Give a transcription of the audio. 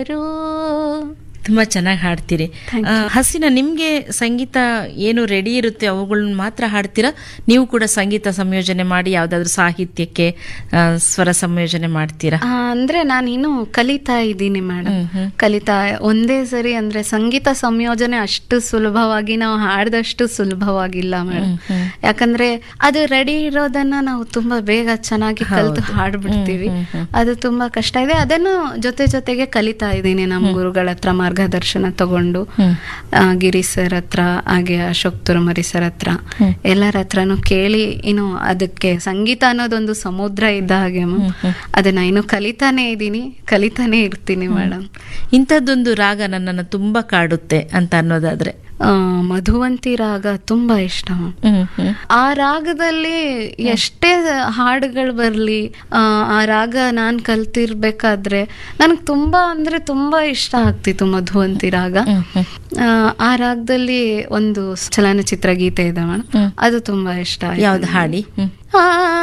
ತುಂಬಾ ಚೆನ್ನಾಗಿ ಹಾಡ್ತೀರಿ Thank ಆ, ಹಸಿನ ನಿಮ್ಗೆ ಸಂಗೀತ ಏನು ರೆಡಿ ಇರುತ್ತೆ ಅವುಗಳನ್ನ ಮಾತ್ರ ಹಾಡ್ತೀರಾ ನೀವು ಕೂಡ ಸಂಗೀತ ಸಂಯೋಜನೆ ಮಾಡಿ ಯಾವ್ದಾದ್ರು ಸಾಹಿತ್ಯಕ್ಕೆ ಆ, ಸ್ವರ ಸಂಯೋಜನೆ ಮಾಡ್ತೀರಾ ಆ, ಅಂದ್ರೆ ನಾನು ಇನ್ನು ಕಲಿತಾ ಇದ್ದೀನಿ ಮೇಡಮ್ ಹ್ಮ್, ಹ್ಮ್. ಕಲಿತಾ ಒಂದೇ ಸರಿ ಅಂದ್ರೆ ಸಂಗೀತ ಸಂಯೋಜನೆ ಅಷ್ಟು ಸುಲಭವಾಗಿ ನಾವು ಹಾಡ್ದಷ್ಟು ಸುಲಭವಾಗಿಲ್ಲ ಮೇಡಮ್ ಹ್ಮ್. ಯಾಕಂದ್ರೆ ಅದು ರೆಡಿ ಇರೋದನ್ನ ನಾವು ತುಂಬಾ ಬೇಗ ಚೆನ್ನಾಗಿ ಕಲ್ತು ಹೌದು. ಹಾಡ್ಬಿಡ್ತೀವಿ ಹ್ಮ್, ಹ್ಮ್, ಅದು ತುಂಬಾ ಕಷ್ಟ ಇದೆ ಅದನ್ನು ಜೊತೆ ಜೊತೆಗೆ ಕಲಿತಾ ಇದ್ದೀನಿ ನಮ್ಮ ಗುರುಗಳ ಹತ್ರ ಮಾರ್ಗದರ್ಶನ ತಗೊಂಡು ಹ್ಮ್. ಆ, ಗಿರಿ ಸರ್ ಹತ್ರ ಹಾಗೆ ಅಶೋಕ್ ತುರಮರಿ ಸರ್ ಹತ್ರ ಹ್ಮ್. ಎಲ್ಲರ ಹತ್ರನು ಕೇಳಿ ಇನ್ನು ಅದಕ್ಕೆ ಸಂಗೀತ ಅನ್ನೋದೊಂದು ಸಮುದ್ರ ಇದ್ದ ಹಾಗೆ ಮ. ಅದನ್ನ ಇನ್ನು ಕಲಿತಾನೆ ಇದ್ದೀನಿ ಕಲಿತಾನೆ ಇರ್ತೀನಿ ಮೇಡಮ್ ಇಂಥದ್ದೊಂದು ರಾಗ ನನ್ನನ್ನು ತುಂಬಾ ಕಾಡುತ್ತೆ ಅಂತ ಅನ್ನೋದಾದ್ರೆ ಮಧುವಂತಿ ರಾಗ ತುಂಬಾ ಇಷ್ಟ ಮ್ಯಾಮ್. ಹ್ಮ್, ಹ್ಮ್. ಆ ರಾಗದಲ್ಲಿ ಎಷ್ಟೇ ಹಾಡುಗಳು ಬರಲಿ ಆ ರಾಗ ನಾನು ಕಲ್ತಿರ್ಬೇಕಾದ್ರೆ ನನಗೆ ತುಂಬಾ ಅಂದ್ರೆ ತುಂಬಾ ಇಷ್ಟ ಆಗ್ತಿತ್ತು ಮಧುವಂತಿ ರಾಗ ಹ್ಮ್, ಹ್ಮ್. ಆ, ಆ ರಾಗದಲ್ಲಿ ಒಂದು ಚಲನಚಿತ್ರ ಗೀತೆ ಇದೆ ಮೇಡಮ್ ಹ್ಮ್. ಅದು ತುಂಬಾ ಇಷ್ಟ ಆಯ್ತು ಯಾವ್ದು ಹಾಡಿ ಹ್ಮ್ ಆ